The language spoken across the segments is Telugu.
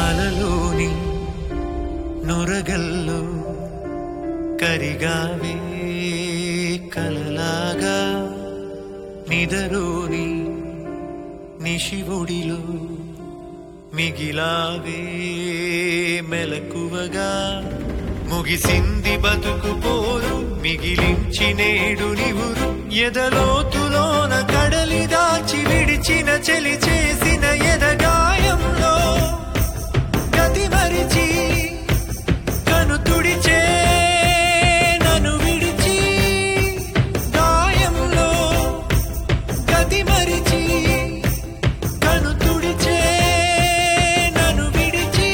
అలలోని నొరగల్లో కరిగావే కలలాగా నిదరోని నిశివుడిలో మిగిలావే మెలకువగా ముగిసింది బతుకు పోరు మిగిలించి నేడు నివురు ఎదలోతులోన కడలి దాచి విడిచిన చెలి చేసిన ఎదగాయంలో గతి మరిచి కను తుడిచే నన్ను విడిచి గాయంలో గతి మరిచి కను తుడిచే నన్ను విడిచి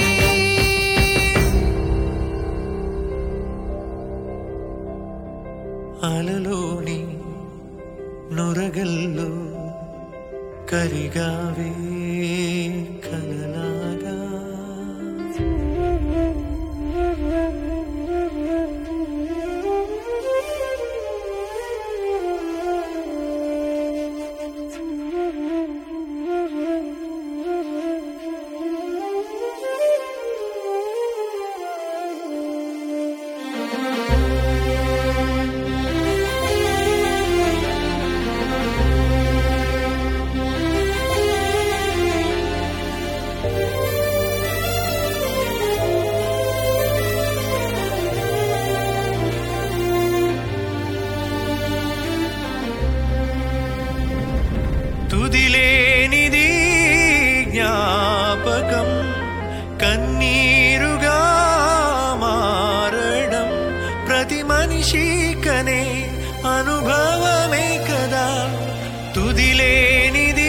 అలలోని నొరగల్లో కరిగావే కలలాగా తుదిలేనిది జ్ఞాపకం కన్నీరుగా మారడం ప్రతి మనిషి కనే అనుభవమే కదా తుదిలేనిది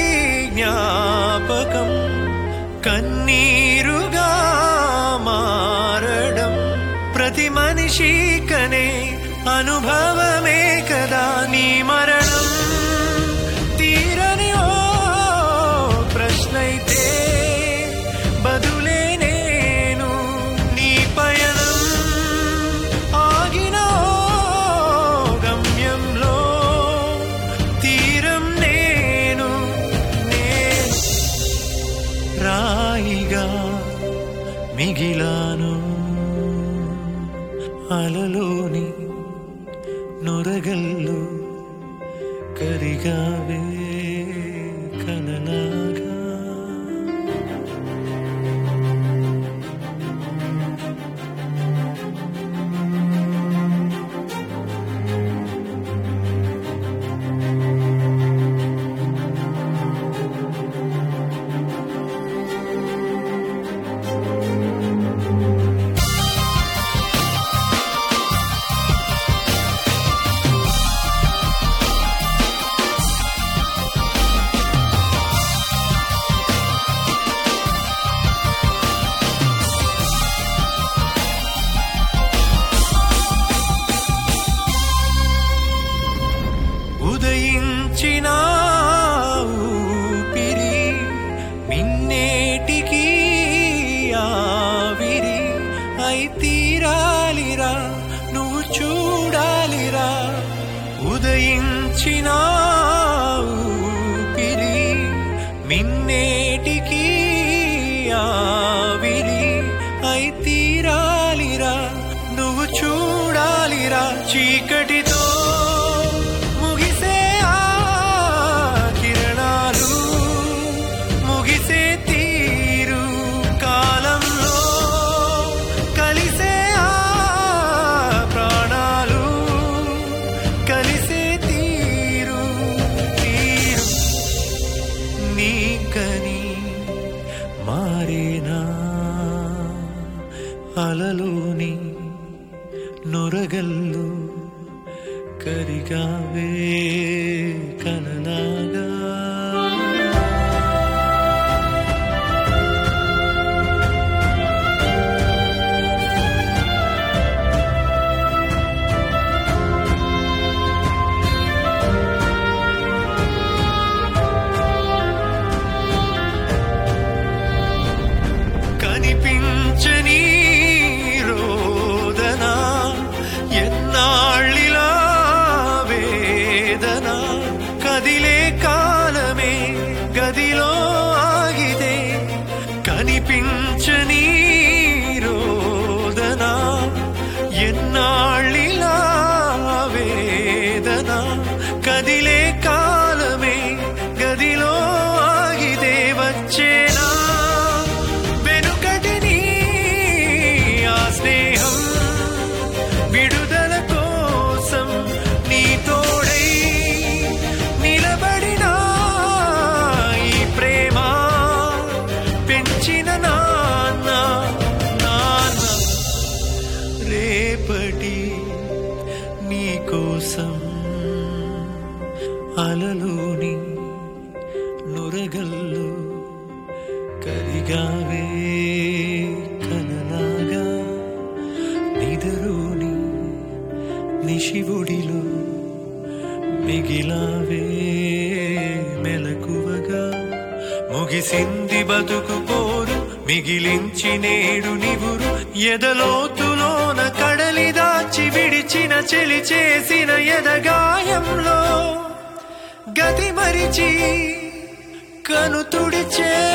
జ్ఞాపకం కన్నీరుగా మారడం ప్రతి మనిషి కనే అనుభవమే కదా నీ మరణం తీరని ఓ ప్రశ్నైతే బదులే నేను నీ పయనం ఆగిన ఓ గమ్యంలో తీరం నేను నే రాయిగా మిగిలాను అలలోని నొరగల్లు కరిగావే కలలాగా ఉదయించిన ఊపిరి మిన్నేటికి ఆవిరి అయి తీరాలిరా నువ్వు చూడాలిరా ఉదయించిన ఊపిరి మిన్నేటికి ఆవిరి అయి తీరాలిరా నువ్వు చూడాలిరా చీకటితో ముగిసే ఆ కిరణాలు ముగిసే తీరు కాలంలో కలిసే ఆ ప్రాణాలు కలిసే తీరు తీరు నీకని మారేనా అలలోని నొరగల్లు కరిగావే కలలాగా కనిపించని రోదన ఎన్నాళ్ళిలా వేదన కదిలే కాలమే గదిలో ఆగితే కనిపించ తీర్చని రోదన ఎన్నాళ్ళిలా వేదన కదిలే కాలమే గదిలో ఆగిదే వచ్చేనా వెనుకటి నీ ఆ స్నేహం విడుదల కోసం నీ తోడై నిలబడిన ఈ ప్రేమ పెంచిన నాన్న నాన్న రేపటి నీ కోసం అలలోని నురగల్లు కరిగావే కనలాగా నిదరోని నిశివుడిలో మిగిలావే మెలకువగా ముగిసింది బతుకు పోరు మిగిలించి నేడు నివురు ఎదలోతులోన కడలి దాచి విడిచిన చెలి చేసిన ఎదగాయంలో గతి మరిచి కను తుడిచే